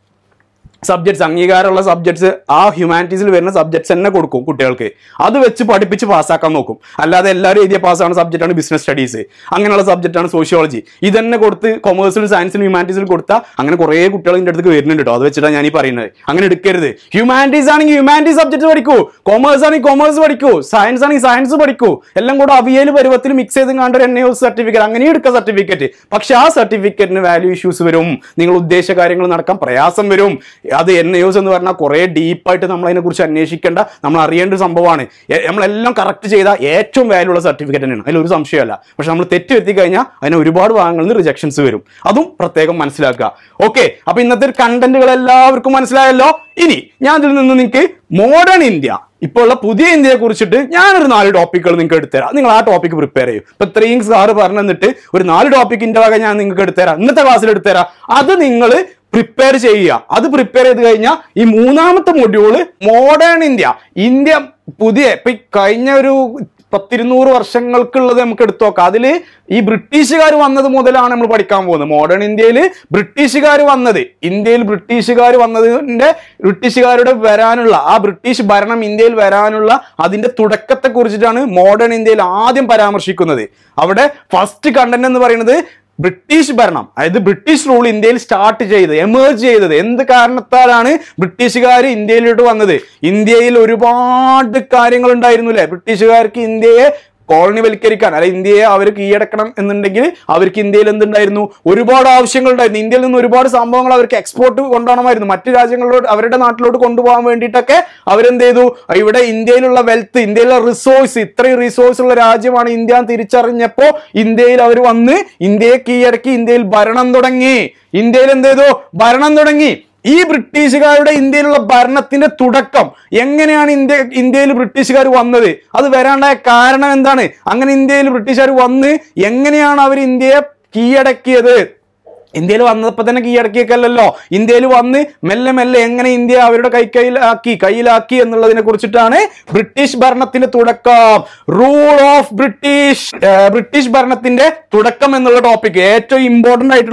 സബ്ജക്ട്സ് അംഗീകാരമുള്ള സബ്ജക്ട്സ് ആ ഹ്യൂമാനിറ്റീസിൽ വരുന്ന സബ്ജക്ട്സ് തന്നെ കൊടുക്കും കുട്ടികൾക്ക് അത് വെച്ച് പഠിപ്പിച്ച് പാസ്സാക്കാൻ നോക്കും അല്ലാതെ എല്ലാവരും എഴുതിയ പാസ്സാണ് സബ്ജക്റ്റാണ് ബിസിനസ് സ്റ്റഡീസ് അങ്ങനെയുള്ള സബ്ജക്റ്റാണ് സോഷ്യോളജി ഇതന്നെ കൊടുത്ത് കൊമേഴ്സിലും സയൻസിലും ഹ്യൂമാനിറ്റീസിലും കൊടുത്താൽ അങ്ങനെ കുറേ കുട്ടികൾ ഇതിൻ്റെ അടുത്ത് വരുന്നുണ്ട് കേട്ടോ അത് വെച്ചിട്ടാണ് ഞാൻ ഈ പറയുന്നത് അങ്ങനെ എടുക്കരുത് ഹ്യൂമാനിറ്റീസ് ആണെങ്കിൽ ഹ്യൂമാനിറ്റീസ് സബ്ജക്ട് പഠിക്കൂ കൊമേഴ്സ് ആണെങ്കിൽ കൊമേഴ്സ് പഠിക്കൂ സയൻസ് ആണെങ്കിൽ സയൻസ് പഠിക്കൂ എല്ലാം കൂടെ അവിയൽ പരുവത്തിൽ മിക്സ് ചെയ്ത് കണ്ട ഒരു എൻ എ സർട്ടിഫിക്കറ്റ് അങ്ങനെ എടുക്കുക സർട്ടിഫിക്കറ്റ് പക്ഷെ ആ സർട്ടിഫിക്കറ്റിന് വാല്യൂ ഇഷ്യൂസ് വരും നിങ്ങൾ ഉദ്ദേശ കാര്യങ്ങൾ നടക്കാൻ പ്രയാസം വരും അത് എൻ എസ് എന്ന് പറഞ്ഞാൽ കുറേ ഡീപ്പായിട്ട് നമ്മൾ അതിനെക്കുറിച്ച് അന്വേഷിക്കേണ്ട നമ്മൾ അറിയേണ്ട ഒരു സംഭവമാണ് എ- നമ്മളെല്ലാം കറക്റ്റ് ചെയ്ത ഏറ്റവും വാല്യൂ ഉള്ള സർട്ടിഫിക്കറ്റ് തന്നെയാണ് അതിലൊരു സംശയമല്ല പക്ഷെ നമ്മൾ തെറ്റ് വരുത്തി കഴിഞ്ഞാൽ അതിന് ഒരുപാട് ഭാഗങ്ങളിൽ നിന്ന് റിജക്ഷൻസ് വരും അതും പ്രത്യേകം മനസ്സിലാക്കുക ഓക്കെ അപ്പൊ ഇന്നത്തെ കണ്ടന്റുകൾ എല്ലാവർക്കും മനസ്സിലായല്ലോ ഇനി ഞാൻ ഇതിൽ നിന്ന് നിങ്ങൾക്ക് മോഡേൺ ഇന്ത്യ ഇപ്പോൾ ഉള്ള പുതിയ ഇന്ത്യയെ കുറിച്ചിട്ട് ഞാനൊരു നാല് ടോപ്പിക്കുകൾ നിങ്ങൾക്ക് എടുത്തുതരാം നിങ്ങൾ ആ ടോപ്പിക്ക് പ്രിപ്പയർ ചെയ്യും ഇപ്പൊ ഇത്രയും സാറ് പറഞ്ഞു തന്നിട്ട് ഒരു നാല് ടോപ്പിക്കിന്റെ വക ഞാൻ നിങ്ങൾക്ക് എടുത്തുതരാം ഇന്നത്തെ ക്ലാസ്സിൽ എടുത്തുതരാം അത് നിങ്ങൾ പ്രിപ്പയർ ചെയ്യുക അത് പ്രിപ്പയർ ചെയ്ത് കഴിഞ്ഞാൽ ഈ മൂന്നാമത്തെ മൊഡ്യൂള് മോഡേൺ ഇന്ത്യ ഇന്ത്യ പുതിയ ഇപ്പൊ ഈ കഴിഞ്ഞ ഒരു പത്തിരുന്നൂറ് വർഷങ്ങൾക്കുള്ളത് നമുക്ക് എടുത്തു നോക്കാം അതിൽ ഈ ബ്രിട്ടീഷുകാർ വന്നത് മുതലാണ് നമ്മൾ പഠിക്കാൻ പോകുന്നത് മോഡേൺ ഇന്ത്യയിൽ ബ്രിട്ടീഷുകാർ വന്നത് ഇന്ത്യയിൽ ബ്രിട്ടീഷുകാർ വന്നതിന്റെ ബ്രിട്ടീഷുകാരുടെ വരാനുള്ള ആ ബ്രിട്ടീഷ് ഭരണം ഇന്ത്യയിൽ വരാനുള്ള അതിന്റെ തുടക്കത്തെ കുറിച്ചിട്ടാണ് മോഡേൺ ഇന്ത്യയിൽ ആദ്യം പരാമർശിക്കുന്നത് അവിടെ ഫസ്റ്റ് കണ്ടന്റ് എന്ന് പറയുന്നത് ബ്രിട്ടീഷ് ഭരണം അതായത് ബ്രിട്ടീഷ് റൂൾ ഇന്ത്യയിൽ സ്റ്റാർട്ട് ചെയ്തത് എമേർജ് ചെയ്തത് എന്ത് കാരണത്താലാണ് ബ്രിട്ടീഷുകാർ ഇന്ത്യയിലോട്ട് വന്നത് ഇന്ത്യയിൽ ഒരുപാട് കാര്യങ്ങൾ ഉണ്ടായിരുന്നു അല്ലെ ബ്രിട്ടീഷുകാർക്ക് ഇന്ത്യയെ കോളനിവൽക്കരിക്കാൻ അല്ലെ ഇന്ത്യയെ അവർ കീഴടക്കണം എന്നുണ്ടെങ്കിൽ അവർക്ക് ഇന്ത്യയിൽ എന്തുണ്ടായിരുന്നു ഒരുപാട് ആവശ്യങ്ങൾ ഉണ്ടായിരുന്നു ഇന്ത്യയിൽ നിന്ന് ഒരുപാട് സംഭവങ്ങൾ അവർക്ക് എക്സ്പോർട്ട് കൊണ്ടുപോകണമായിരുന്നു മറ്റു രാജ്യങ്ങളിലോട്ട് അവരുടെ നാട്ടിലോട്ട് കൊണ്ടുപോകാൻ വേണ്ടിയിട്ടൊക്കെ അവരെന്ത് ചെയ്തു ഇവിടെ ഇന്ത്യയിലുള്ള വെൽത്ത് ഇന്ത്യയിലെ റിസോഴ്സ് ഇത്രയും റിസോഴ്സ് ഉള്ള രാജ്യമാണ് ഇന്ത്യ എന്ന് തിരിച്ചറിഞ്ഞപ്പോ ഇന്ത്യയിൽ അവർ വന്ന് ഇന്ത്യയെ കീഴടക്കി ഇന്ത്യയിൽ ഭരണം തുടങ്ങി ഇന്ത്യയിൽ എന്ത് ചെയ്തു ഭരണം തുടങ്ങി ഈ ബ്രിട്ടീഷുകാരുടെ ഇന്ത്യയിലുള്ള ഭരണത്തിന്റെ തുടക്കം എങ്ങനെയാണ് ഇന്ത്യ ഇന്ത്യയിൽ ബ്രിട്ടീഷുകാർ വന്നത് അത് വരാണ്ടായ കാരണം എന്താണ് അങ്ങനെ ഇന്ത്യയിൽ ബ്രിട്ടീഷുകാർ വന്ന് എങ്ങനെയാണ് അവർ ഇന്ത്യയെ കീഴടക്കിയത് ഇന്ത്യയിൽ വന്നപ്പോൾ തന്നെ കീഴടക്കിയേക്കല്ലോ ഇന്ത്യയിൽ വന്ന് മെല്ലെ മെല്ലെ എങ്ങനെ ഇന്ത്യ അവരുടെ കൈ കയ്യിലാക്കി കയ്യിലാക്കി എന്നുള്ളതിനെ കുറിച്ചിട്ടാണ് ബ്രിട്ടീഷ് ഭരണത്തിന്റെ തുടക്കം റൂൾ ഓഫ് ബ്രിട്ടീഷ് ഏർ ബ്രിട്ടീഷ് ഭരണത്തിന്റെ തുടക്കം എന്നുള്ള ടോപ്പിക് ഏറ്റവും ഇമ്പോർട്ടന്റ് ആയിട്ടുള്ള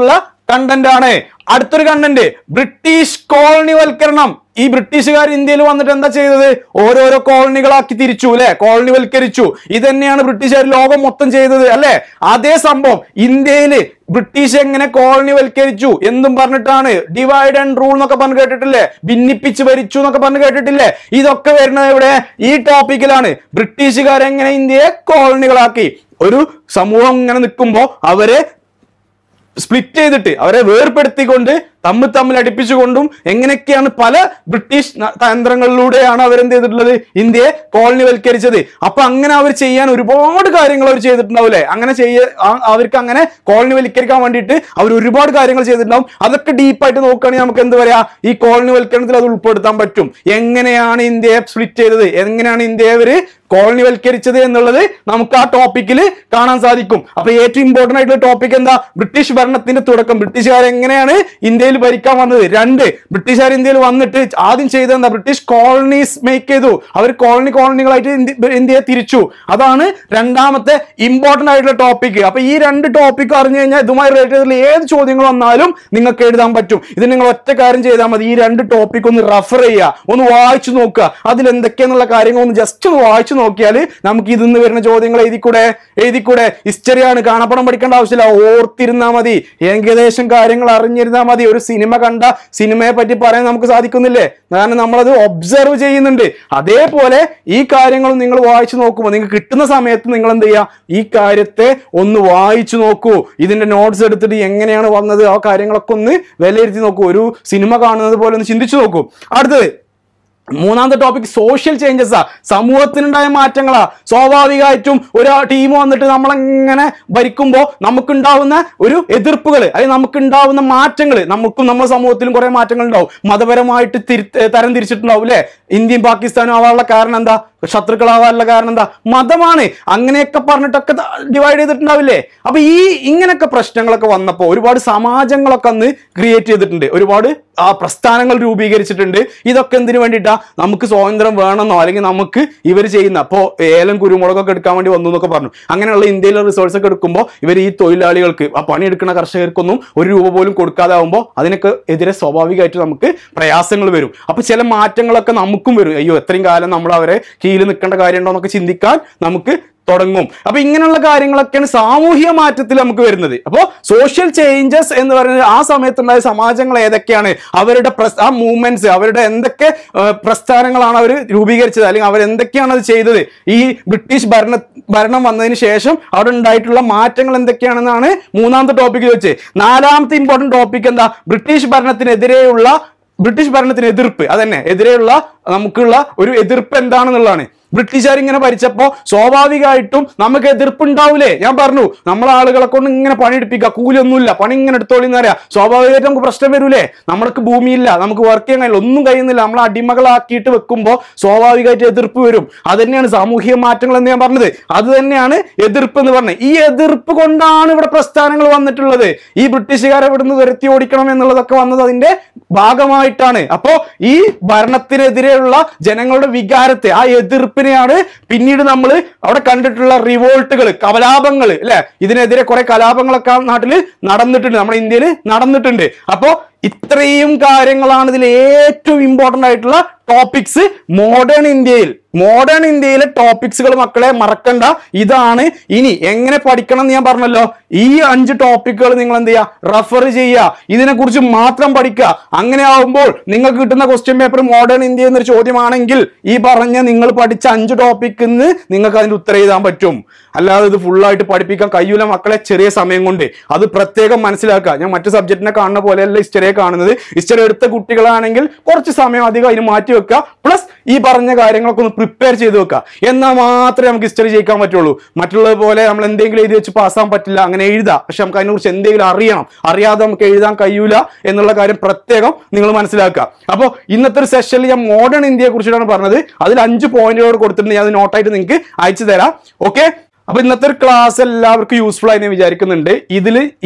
കണ്ടന്റ് ആണ് അടുത്തൊരു കണ്ടന്റ് ബ്രിട്ടീഷ് കോളനിവൽക്കരണം ഈ ബ്രിട്ടീഷുകാർ ഇന്ത്യയിൽ വന്നിട്ട് എന്താ ചെയ്തത് ഓരോരോ കോളനികളാക്കി തിരിച്ചു അല്ലെ കോളനിവൽക്കരിച്ചു ഇത് തന്നെയാണ് ബ്രിട്ടീഷുകാർ ലോകം മൊത്തം ചെയ്തത് അല്ലെ അതേ സംഭവം ഇന്ത്യയിൽ ബ്രിട്ടീഷ് എങ്ങനെ കോളനിവൽക്കരിച്ചു എന്നും പറഞ്ഞിട്ടാണ് ഡിവൈഡ് ആൻഡ് റൂൾ എന്നൊക്കെ പറഞ്ഞ് കേട്ടിട്ടില്ലേ ഭിന്നിപ്പിച്ച് ഭരിച്ചു എന്നൊക്കെ പറഞ്ഞ് കേട്ടിട്ടില്ലേ ഇതൊക്കെ വരുന്നത് ഇവിടെ ഈ ടോപ്പിക്കിലാണ് ബ്രിട്ടീഷുകാർ എങ്ങനെ ഇന്ത്യയെ കോളനികളാക്കി ഒരു സമൂഹം ഇങ്ങനെ നിൽക്കുമ്പോൾ അവരെ സ്പ്ലിറ്റ് ചെയ്തിട്ട് അവരെ വേർപെടുത്തിക്കൊണ്ട് തമ്മിൽ തമ്മിൽ അടുപ്പിച്ചുകൊണ്ടും എങ്ങനെയൊക്കെയാണ് പല ബ്രിട്ടീഷ് ന- തന്ത്രങ്ങളിലൂടെയാണ് അവരെന്ത് ചെയ്തിട്ടുള്ളത് ഇന്ത്യയെ കോളനിവൽക്കരിച്ചത് അപ്പൊ അങ്ങനെ അവർ ചെയ്യാൻ ഒരുപാട് കാര്യങ്ങൾ അവർ ചെയ്തിട്ടുണ്ടാവില്ലേ അങ്ങനെ ചെയ്യ ആ- അവർക്ക് അങ്ങനെ കോളനിവൽക്കരിക്കാൻ വേണ്ടിയിട്ട് അവർ ഒരുപാട് കാര്യങ്ങൾ ചെയ്തിട്ടുണ്ടാവും അതൊക്കെ ഡീപ്പായിട്ട് നോക്കുകയാണെങ്കിൽ നമുക്ക് എന്ത് പറയാ ഈ കോളനിവൽക്കരണത്തിൽ അത് ഉൾപ്പെടുത്താൻ പറ്റും എങ്ങനെയാണ് ഇന്ത്യയെ സ്പ്ലിറ്റ് ചെയ്തത് എങ്ങനെയാണ് ഇന്ത്യയെ അവര് കോളനിവൽക്കരിച്ചത് എന്നുള്ളത് നമുക്ക് ആ ടോപ്പിക്കിൽ കാണാൻ സാധിക്കും അപ്പൊ ഏറ്റവും ഇമ്പോർട്ടന്റ് ആയിട്ടുള്ള ടോപ്പിക് എന്താ ബ്രിട്ടീഷ് ഭരണത്തിന്റെ തുടക്കം ബ്രിട്ടീഷുകാർ എങ്ങനെയാണ് ഇന്ത്യയിൽ ഭരിക്കാൻ വന്നത് രണ്ട് ബ്രിട്ടീഷുകാർ ഇന്ത്യയിൽ വന്നിട്ട് ആദ്യം ചെയ്തത് എന്താ ബ്രിട്ടീഷ് കോളനീസ് മേക്ക് ചെയ്തു അവർ കോളനി കോളനികളായിട്ട് ഇന്ത്യ- ഇന്ത്യയെ തിരിച്ചു അതാണ് രണ്ടാമത്തെ ഇമ്പോർട്ടന്റ് ആയിട്ടുള്ള ടോപ്പിക് അപ്പൊ ഈ രണ്ട് ടോപ്പിക് അറിഞ്ഞു കഴിഞ്ഞാൽ ഇതുമായി റിലേറ്റ് ചെയ്തിട്ടുള്ള ഏത് ചോദ്യങ്ങൾ വന്നാലും നിങ്ങൾക്ക് എഴുതാൻ പറ്റും ഇത് നിങ്ങൾ ഒറ്റ കാര്യം ചെയ്താൽ മതി ഈ രണ്ട് ടോപ്പിക് ഒന്ന് റെഫർ ചെയ്യുക ഒന്ന് വായിച്ചു നോക്കുക അതിൽ എന്തൊക്കെയാന്നുള്ള കാര്യങ്ങൾ ഒന്ന് ജസ്റ്റ് ഒന്ന് വായിച്ചു നോക്കിയാൽ നമുക്ക് ഇതിന്ന് വരുന്ന ചോദ്യങ്ങൾ എഴുതിക്കൂടെ എഴുതിക്കൂടെ ഹിസ്റ്ററിയാണ് കാണപ്പടം പഠിക്കേണ്ട ആവശ്യമില്ല ഓർത്തിരുന്നാൽ മതി ഏകദേശം കാര്യങ്ങൾ അറിഞ്ഞിരുന്നാൽ മതി ഒരു സിനിമ കണ്ട സിനിമയെ പറ്റി പറയാൻ നമുക്ക് സാധിക്കുന്നില്ലേ കാരണം നമ്മളത് ഒബ്സർവ് ചെയ്യുന്നുണ്ട് അതേപോലെ ഈ കാര്യങ്ങൾ നിങ്ങൾ വായിച്ചു നോക്കുമ്പോൾ നിങ്ങൾക്ക് കിട്ടുന്ന സമയത്ത് നിങ്ങൾ എന്ത് ചെയ്യുക ഈ കാര്യത്തെ ഒന്ന് വായിച്ചു നോക്കൂ ഇതിന്റെ നോട്ട്സ് എടുത്തിട്ട് എങ്ങനെയാണ് വന്നത് ആ കാര്യങ്ങളൊക്കെ ഒന്ന് വിലയിരുത്തി നോക്കൂ ഒരു സിനിമ കാണുന്നത് പോലെ ഒന്ന് ചിന്തിച്ചു നോക്കൂ അടുത്തത് മൂന്നാമത്തെ ടോപ്പിക് സോഷ്യൽ ചേഞ്ചസ് ആ സമൂഹത്തിനുണ്ടായ മാറ്റങ്ങളാ സ്വാഭാവികമായിട്ടും ഒരു ടീം വന്നിട്ട് നമ്മളെങ്ങനെ ഭരിക്കുമ്പോൾ നമുക്കുണ്ടാവുന്ന ഒരു എതിർപ്പുകൾ അല്ലെങ്കിൽ നമുക്കുണ്ടാവുന്ന മാറ്റങ്ങൾ നമുക്കും നമ്മുടെ സമൂഹത്തിലും കുറെ മാറ്റങ്ങൾ ഉണ്ടാവും മതപരമായിട്ട് തിരി തരം തിരിച്ചിട്ടുണ്ടാവും അല്ലെ ഇന്ത്യയും പാകിസ്ഥാനും ആവാനുള്ള കാരണം എന്താ ശത്രുക്കളാവാനുള്ള കാരണം എന്താ മതമാണ് അങ്ങനെയൊക്കെ പറഞ്ഞിട്ടൊക്കെ ഡിവൈഡ് ചെയ്തിട്ടുണ്ടാവില്ലേ അപ്പൊ ഈ ഇങ്ങനെയൊക്കെ പ്രശ്നങ്ങളൊക്കെ വന്നപ്പോൾ ഒരുപാട് സമാജങ്ങളൊക്കെ അന്ന് ക്രിയേറ്റ് ചെയ്തിട്ടുണ്ട് ഒരുപാട് ആ പ്രസ്ഥാനങ്ങൾ രൂപീകരിച്ചിട്ടുണ്ട് ഇതൊക്കെ എന്തിനു വേണ്ടിയിട്ടാ നമുക്ക് സ്വാതന്ത്ര്യം വേണമെന്നോ അല്ലെങ്കിൽ നമുക്ക് ഇവർ ചെയ്യുന്ന അപ്പോൾ ഏലം കുരുമുളകൊക്കെ എടുക്കാൻ വേണ്ടി വന്നു എന്നൊക്കെ പറഞ്ഞു അങ്ങനെയുള്ള ഇന്ത്യയിലെ റിസോഴ്സ് ഒക്കെ എടുക്കുമ്പോൾ ഇവർ ഈ തൊഴിലാളികൾക്ക് ആ പണിയെടുക്കുന്ന കർഷകർക്കൊന്നും ഒരു രൂപ പോലും കൊടുക്കാതെ ആകുമ്പോൾ അതിനൊക്കെ എതിരെ സ്വാഭാവികമായിട്ട് നമുക്ക് പ്രയാസങ്ങൾ വരും അപ്പൊ ചില മാറ്റങ്ങളൊക്കെ നമുക്കും വരും അയ്യോ എത്രയും കാലം നമ്മൾ അവരെ കീഴിൽ നിൽക്കേണ്ട കാര്യമുണ്ടോ എന്നൊക്കെ ചിന്തിക്കാൻ നമുക്ക് തുടങ്ങും അപ്പൊ ഇങ്ങനെയുള്ള കാര്യങ്ങളൊക്കെയാണ് സാമൂഹിക മാറ്റത്തിൽ നമുക്ക് വരുന്നത് അപ്പോൾ സോഷ്യൽ ചേഞ്ചസ് എന്ന് പറയുന്നത് ആ സമയത്തുണ്ടായ സമാജങ്ങൾ ഏതൊക്കെയാണ് അവരുടെ പ്രസ്- ആ മൂവ്മെന്റ്സ് അവരുടെ എന്തൊക്കെ ആ, പ്രസ്ഥാനങ്ങളാണ് അവർ രൂപീകരിച്ചത് അല്ലെങ്കിൽ അവർ എന്തൊക്കെയാണ് അത് ചെയ്തത് ഈ ബ്രിട്ടീഷ് ഭരണ ഭരണം വന്നതിന് ശേഷം അവിടെ ഉണ്ടായിട്ടുള്ള മാറ്റങ്ങൾ എന്തൊക്കെയാണെന്നാണ് മൂന്നാമത്തെ ടോപ്പിക് വെച്ച് നാലാമത്തെ ഇമ്പോർട്ടന്റ് ടോപ്പിക് എന്താ ബ്രിട്ടീഷ് ഭരണത്തിനെതിരെയുള്ള ബ്രിട്ടീഷ് ഭരണത്തിന് എതിർപ്പ് അതന്നെ എതിരെയുള്ള നമുക്കുള്ള ഒരു എതിർപ്പ് എന്താണെന്നുള്ളതാണ് ബ്രിട്ടീഷുകാർ ഇങ്ങനെ ഭരിച്ചപ്പോ സ്വാഭാവികമായിട്ടും നമുക്ക് എതിർപ്പുണ്ടാവൂലേ ഞാൻ പറഞ്ഞു നമ്മളെ ആളുകളെ കൊണ്ട് ഇങ്ങനെ പണിയെടുപ്പിക്കുക കൂലിയൊന്നുമില്ല പണി ഇങ്ങനെ എടുത്തോളി എന്ന് പറയാം സ്വാഭാവികമായിട്ട് നമുക്ക് പ്രശ്നം വരൂലേ നമ്മൾക്ക് ഭൂമിയില്ല നമുക്ക് വർക്ക് ചെയ്യാൻ കഴിയില്ല ഒന്നും കഴിയുന്നില്ല നമ്മളെ അടിമകളാക്കിയിട്ട് വെക്കുമ്പോൾ സ്വാഭാവികമായിട്ട് എതിർപ്പ് വരും അത് തന്നെയാണ് സാമൂഹിക മാറ്റങ്ങൾ എന്ന് ഞാൻ പറഞ്ഞത് അത് തന്നെയാണ് എതിർപ്പ് എന്ന് പറഞ്ഞത് ഈ എതിർപ്പ് കൊണ്ടാണ് ഇവിടെ പ്രസ്ഥാനങ്ങൾ വന്നിട്ടുള്ളത് ഈ ബ്രിട്ടീഷുകാരെ ഇവിടുന്ന് തുരത്തി ഓടിക്കണം എന്നുള്ളതൊക്കെ വന്നത് അതിന്റെ ഭാഗമായിട്ടാണ് അപ്പോ ഈ ഭരണത്തിനെതിരെയുള്ള ജനങ്ങളുടെ വികാരത്തെ ആ എതിർപ്പിനെയാണ് പിന്നീട് നമ്മൾ അവിടെ കണ്ടിട്ടുള്ള റിവോൾട്ടുകൾ കലാപങ്ങൾ അല്ലെ ഇതിനെതിരെ കുറെ കലാപങ്ങളൊക്കെ ആ നാട്ടിൽ നടന്നിട്ടുണ്ട് നമ്മുടെ ഇന്ത്യയിൽ നടന്നിട്ടുണ്ട് അപ്പോ ഇത്രയും കാര്യങ്ങളാണ് ഇതിൽ ഏറ്റവും ഇമ്പോർട്ടന്റ് ആയിട്ടുള്ള ടോപ്പിക്സ് മോഡേൺ ഇന്ത്യയിൽ മോഡേൺ ഇന്ത്യയിലെ ടോപ്പിക്സുകൾ മക്കളെ മറക്കണ്ട ഇതാണ് ഇനി എങ്ങനെ പഠിക്കണം എന്ന് ഞാൻ പറഞ്ഞല്ലോ ഈ അഞ്ച് ടോപ്പിക്കുകൾ നിങ്ങൾ എന്ത് ചെയ്യുക റെഫർ ചെയ്യുക ഇതിനെക്കുറിച്ച് മാത്രം പഠിക്കുക അങ്ങനെ ആവുമ്പോൾ നിങ്ങൾക്ക് കിട്ടുന്ന ക്വസ്റ്റ്യൻ പേപ്പർ മോഡേൺ ഇന്ത്യ എന്നൊരു ചോദ്യമാണെങ്കിൽ ഈ പറഞ്ഞ നിങ്ങൾ പഠിച്ച അഞ്ച് ടോപ്പിക്കിൽ നിന്ന് നിങ്ങൾക്ക് അതിന്റെ ഉത്തരം എഴുതാൻ പറ്റും അല്ലാതെ ഇത് ഫുള്ളായിട്ട് പഠിപ്പിക്കാൻ കഴിയൂല മക്കളെ ചെറിയ സമയം കൊണ്ട് അത് പ്രത്യേകം മനസ്സിലാക്കുക ഞാൻ മറ്റു സബ്ജക്റ്റിനെ കാണുന്ന പോലെയല്ല ഹിസ്റ്ററിയെ കാണുന്നത് ഹിസ്റ്ററി എടുത്ത കുട്ടികളാണെങ്കിൽ കുറച്ച് സമയം അധികം അതിന് മാറ്റി വെക്കുക പ്ലസ് ഈ പറഞ്ഞ കാര്യങ്ങളൊക്കെ ഒന്ന് പ്രിപ്പയർ ചെയ്ത് വെക്കുക എന്നാൽ മാത്രമേ നമുക്ക് ഹിസ്റ്ററി ജയിക്കാൻ പറ്റുള്ളൂ മറ്റുള്ളത് പോലെ നമ്മൾ എന്തെങ്കിലും എഴുതി വെച്ച് പാസ്സാൻ പറ്റില്ല അങ്ങനെ എഴുതാം പക്ഷെ നമുക്ക് അതിനെക്കുറിച്ച് എന്തെങ്കിലും അറിയണം അറിയാതെ നമുക്ക് എഴുതാൻ കഴിയൂല എന്നുള്ള കാര്യം പ്രത്യേകം നിങ്ങൾ മനസ്സിലാക്കുക അപ്പോൾ ഇന്നത്തെ ഒരു സെഷനിൽ ഞാൻ മോഡേൺ ഇന്ത്യയെ കുറിച്ചിട്ടാണ് പറഞ്ഞത് അതിൽ അഞ്ച് പോയിന്റുകൾ കൊടുത്തിട്ടുണ്ട് ഞാൻ അത് നോട്ടായിട്ട് നിങ്ങൾക്ക് അയച്ചു തരാം ഓക്കെ അപ്പൊ ഇന്നത്തെ ഒരു ക്ലാസ് എല്ലാവർക്കും യൂസ്ഫുൾ ആയി ഞാൻ വിചാരിക്കുന്നുണ്ട് ഇതിൽ ഈ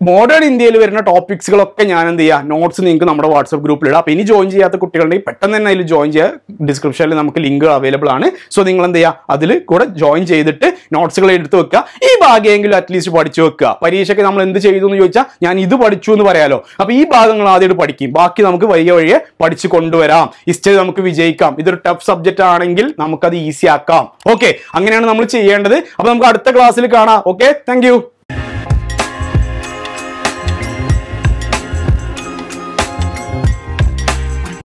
മോഡേൺ ഇന്ത്യയിൽ വരുന്ന ടോപ്പിക്സുകളൊക്കെ ഞാൻ എന്ത് ചെയ്യുക നോട്ട്സ് നിങ്ങൾക്ക് നമ്മുടെ വാട്സപ്പ് ഗ്രൂപ്പിൽ ഇടാം അപ്പോൾ ഇനി ജോയിൻ ചെയ്യാത്ത കുട്ടികളുണ്ടെങ്കിൽ പെട്ടെന്ന് തന്നെ അതിൽ ജോയിൻ ചെയ്യുക ഡിസ്ക്രിപ്ഷനിൽ നമുക്ക് ലിങ്ക് അവൈലബിൾ ആണ് സോ നിങ്ങൾ എന്ത് ചെയ്യുക അതിൽ കൂടെ ജോയിൻ ചെയ്തിട്ട് നോട്ട്സുകൾ എടുത്ത് വെക്കുക ഈ ഭാഗ്യമെങ്കിലും അറ്റ്ലീസ്റ്റ് പഠിച്ചു വെക്കുക പരീക്ഷയ്ക്ക് നമ്മൾ എന്ത് ചെയ്തു എന്ന് ചോദിച്ചാൽ ഞാൻ ഇത് പഠിച്ചു എന്ന് പറയാലോ അപ്പോൾ ഈ ഭാഗങ്ങൾ ആദ്യമായിട്ട് പഠിക്കും ബാക്കി നമുക്ക് വഴിയെ വഴിയെ പഠിച്ചു കൊണ്ടുവരാം ഹിസ്റ്ററി നമുക്ക് വിജയിക്കാം ഇതൊരു ടഫ് സബ്ജക്റ്റ് ആണെങ്കിൽ നമുക്കത് ഈസി ആക്കാം ഓക്കെ അങ്ങനെയാണ് നമ്മൾ ചെയ്യേണ്ടത് അപ്പോൾ നമുക്ക് അടുത്ത ക്ലാസ്സിൽ കാണാം ഓക്കെ താങ്ക്